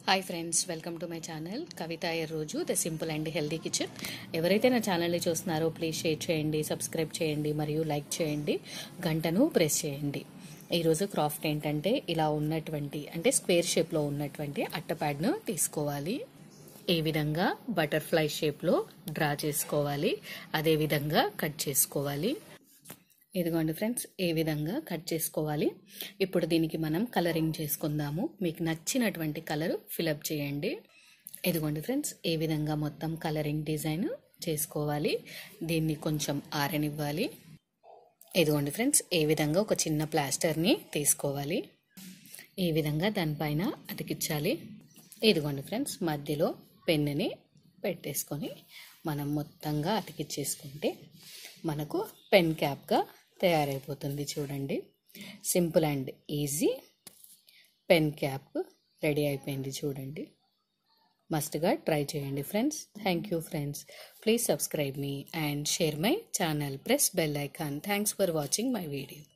hi friends welcome to my channel Kavitha Iyer రోజు the simple and healthy kitchen ఎవరైతే నా ఛానల్ని చూస్తున్నారో ప్లీజ్ షేర్ చేయండి సబ్స్క్రైబ్ చేయండి మరియు లైక్ చేయండి గంటను ప్రెస్ చేయండి ఈరోజు క్రాఫ్ట్ ఏంటంటే ఇలా ఉన్నటువంటి అంటే స్క్వేర్ షేప్లో ఉన్నటువంటి అట్టప్యాడ్ను తీసుకోవాలి ఈ విధంగా బటర్ఫ్లై షేప్లో డ్రా చేసుకోవాలి అదేవిధంగా కట్ చేసుకోవాలి ఇదిగోండి ఫ్రెండ్స్ ఏ విధంగా కట్ చేసుకోవాలి ఇప్పుడు దీనికి మనం కలరింగ్ చేసుకుందాము మీకు నచ్చినటువంటి కలర్ ఫిలప్ చేయండి ఇదిగోండి ఫ్రెండ్స్ ఏ విధంగా మొత్తం కలరింగ్ డిజైన్ చేసుకోవాలి దీన్ని కొంచెం ఆరనివ్వాలి ఇదిగోండి ఫ్రెండ్స్ ఏ విధంగా ఒక చిన్న ప్లాస్టర్ని తీసుకోవాలి ఈ విధంగా దానిపైన అతికించాలి ఇదిగోండి ఫ్రెండ్స్ మధ్యలో పెన్నుని పెట్టేసుకొని మనం మొత్తంగా అతికిచ్చేసుకుంటే మనకు పెన్ క్యాప్గా తయారైపోతుంది చూడండి simple and easy pen cap ready అయిపోయింది చూడండి మస్ట్గా ట్రై చేయండి friends thank you friends please subscribe మీ and share my channel press bell icon thanks for watching my video